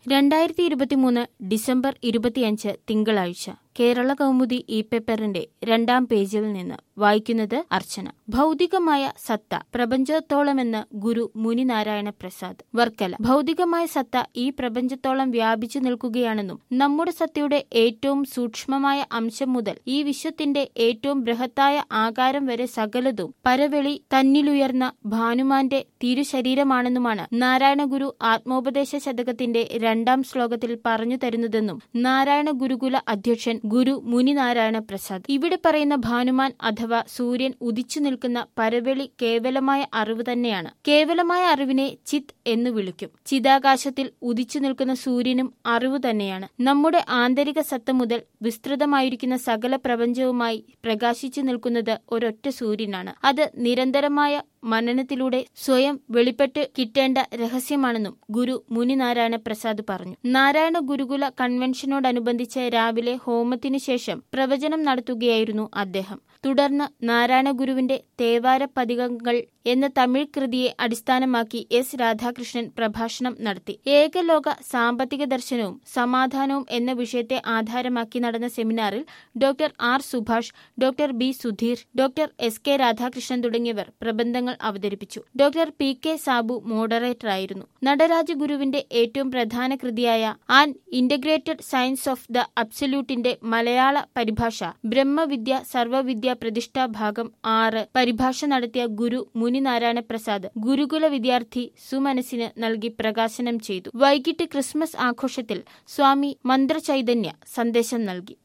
രണ്ടായിരത്തി ഇരുപത്തിമൂന്ന് ഡിസംബർ ഇരുപത്തിയഞ്ച് തിങ്കളാഴ്ച കേരള കൗമുദി ഇ പേപ്പറിന്റെ രണ്ടാം പേജിൽ നിന്ന് വായിക്കുന്നത് അർച്ചന ഭൗതികമായ സത്ത പ്രപഞ്ചത്തോളമെന്ന് ഗുരു മുനിനാരായണ പ്രസാദ് വർക്കല ഭൗതികമായ സത്ത ഈ പ്രപഞ്ചത്തോളം വ്യാപിച്ചു നിൽക്കുകയാണെന്നും നമ്മുടെ സത്തയുടെ ഏറ്റവും സൂക്ഷ്മമായ അംശം മുതൽ ഈ വിശ്വത്തിന്റെ ഏറ്റവും ബൃഹത്തായ ആകാരം വരെ സകലതും പരവെളി തന്നിലുയർന്ന ഭാനുമാന്റെ തിരുശരീരമാണെന്നുമാണ് നാരായണ ഗുരു ആത്മോപദേശ ശതകത്തിന്റെ രണ്ടാം ശ്ലോകത്തിൽ പറഞ്ഞു തരുന്നതെന്നും നാരായണ ഗുരുകുല അധ്യക്ഷൻ ഗുരു മുനിനാരായണ പ്രസാദ് ഇവിടെ പറയുന്ന ഭാനുമാൻ അഥവാ സൂര്യൻ ഉദിച്ചു നിൽക്കുന്ന പരവെളി കേവലമായ അറിവ് തന്നെയാണ് കേവലമായ അറിവിനെ ചിത് എന്ന് വിളിക്കും ചിതാകാശത്തിൽ ഉദിച്ചു നിൽക്കുന്ന സൂര്യനും അറിവ് തന്നെയാണ് നമ്മുടെ ആന്തരിക സത്ത മുതൽ വിസ്തൃതമായിരിക്കുന്ന സകല പ്രപഞ്ചവുമായി പ്രകാശിച്ചു നിൽക്കുന്നത് ഒരൊറ്റ സൂര്യനാണ് അത് നിരന്തരമായ മനനത്തിലൂടെ സ്വയം വെളിപ്പെട്ട് കിട്ടേണ്ട രഹസ്യമാണെന്നും ഗുരു മുനിനാരായണ പ്രസാദ് പറഞ്ഞു നാരായണ ഗുരുകുല കൺവെൻഷനോടനുബന്ധിച്ച് രാവിലെ ഹോമത്തിനു ശേഷം പ്രവചനം നടത്തുകയായിരുന്നു അദ്ദേഹം തുടർന്ന് നാരായണ ഗുരുവിന്റെ തേവാര പതികങ്ങൾ എന്ന തമിഴ് കൃതിയെ അടിസ്ഥാനമാക്കി എസ് രാധാകൃഷ്ണൻ പ്രഭാഷണം നടത്തി ഏകലോക സാമ്പത്തിക ദർശനവും സമാധാനവും എന്ന വിഷയത്തെ ആധാരമാക്കി നടന്ന സെമിനാറിൽ doctor R Subhash doctor B Sudheer doctor S K Radhakrishnan തുടങ്ങിയവർ പ്രബന്ധങ്ങൾ അവതരിപ്പിച്ചു ഡോക്ടർ പി കെ സാബു മോഡറേറ്ററായിരുന്നു നടരാജ ഗുരുവിന്റെ ഏറ്റവും പ്രധാന കൃതിയായ an integrated science of the അബ്സല്യൂട്ടിന്റെ മലയാള പരിഭാഷ ബ്രഹ്മവിദ്യ സർവവിദ്യ പ്രതിഷ്ഠാ ഭാഗം ആറ് പരിഭാഷ നടത്തിയ ഗുരു മുനിനാരായണ പ്രസാദ് ഗുരുകുല വിദ്യാർത്ഥി സുമനസിന് നൽകി പ്രകാശനം ചെയ്തു വൈകിട്ട് ക്രിസ്മസ് ആഘോഷത്തിൽ സ്വാമി മന്ത്രചൈതന്യ സന്ദേശം നൽകി